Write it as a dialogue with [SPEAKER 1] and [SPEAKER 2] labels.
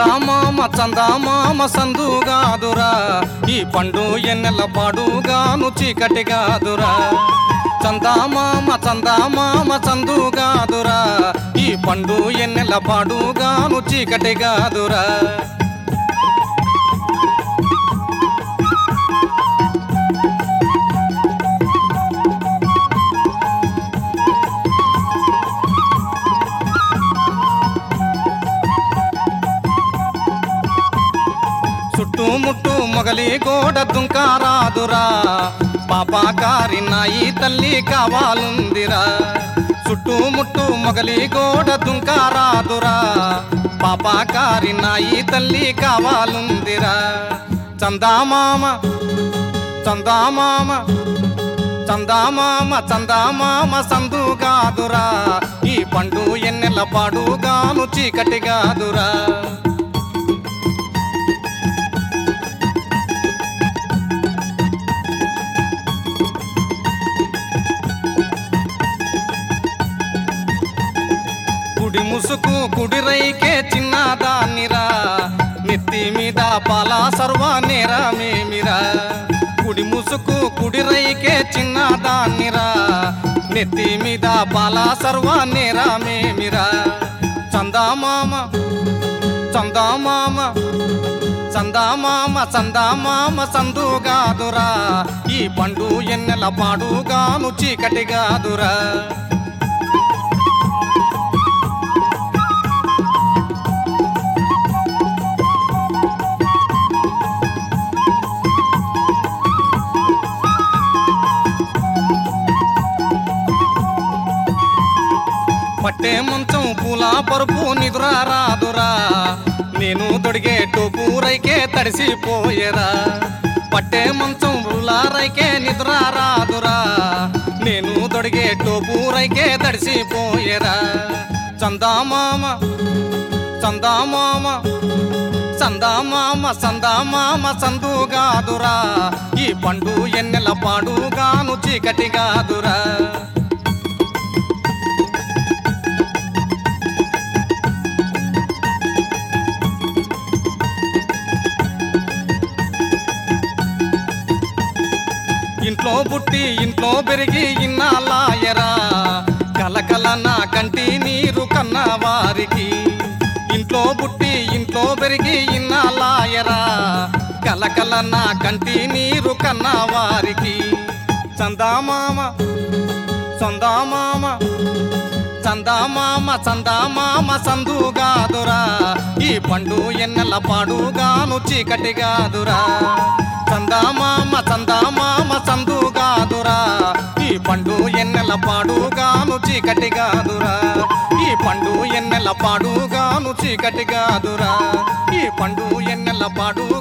[SPEAKER 1] చందామామ చందామామ సందుగాదురా ఈ పండు ఎన్నెల పాడుగాను చీకటి గాదురా చందామామ చందామామ చందుగాదురా ఈ పండు ఎన్నెల పాడుగాను చీకటి గాదురా చుట్టుముట్టు మొగలి గోడ దుంకారాదురా పాపాకారి నాయి తల్లి కావాలుందిరా చుట్టుముట్టు మొగలి గోడ దుంకారాదురా పాపాకారి నాయి తల్లి కావాలుందిరా చందామామ చందామామ చందామామ చందామామ సందుగాదురా ఈ పండు ఎన్నెల పాడుగాను చీకటి గాదురా కుడి ముసుకు కుడి రైకే చిన్నదాన్నిరా నెత్తి మీద పాల సర్వ నేరమేమిరా కుడి ముసుకు కుడి రైకే చిన్నదాన్నిరా నెత్తి మీద పాల సర్వ నేరమేమిరా చందామామ చందామామ చందామామ చందామామ సందుగాదురా ఈ పండు ఎన్నెల పాడుగాను చీకటి గాదురా పట్టే మంచం పూల పరుపు నిదుర రాదురా నేను తొడిగే టోపు రైకే తడిసిపోయేరా పట్టే మంచం పూల రైకే నిదుర రాదురా నేను తొడిగే టోపు రైకే తడిసిపోయేరా చందామామ చందామామ సందామామ సందామామ సందుగాదురా ఈ పండు ఎన్నెల పాడుగాను చీకటి గాదురా ఇంట్లో పుట్టి ఇంట్లో పెరిగి ఇన్నాళ్ళాయరా కలకల నా కంటి నీరు కన్న వారికి ఇంట్లో పుట్టి ఇంట్లో పెరిగి ఇన్నాళ్ళాయరా కలకల నా కంటి నీరు కన్న వారికి చందామామ చందామామ చందామామ చందామామ సందుగాదురా ఈ పండు ఎన్నెల పాడుగాను చీకటి గాదురా చందామామ చందామామ సందుగాదురా ఈ పండు ఎన్నెల పాడుగాను చీకటి గాదురా ఈ పండు ఎన్నెల పాడుగాను చీకటి గాదురా ఈ పండు ఎన్నెల పాడు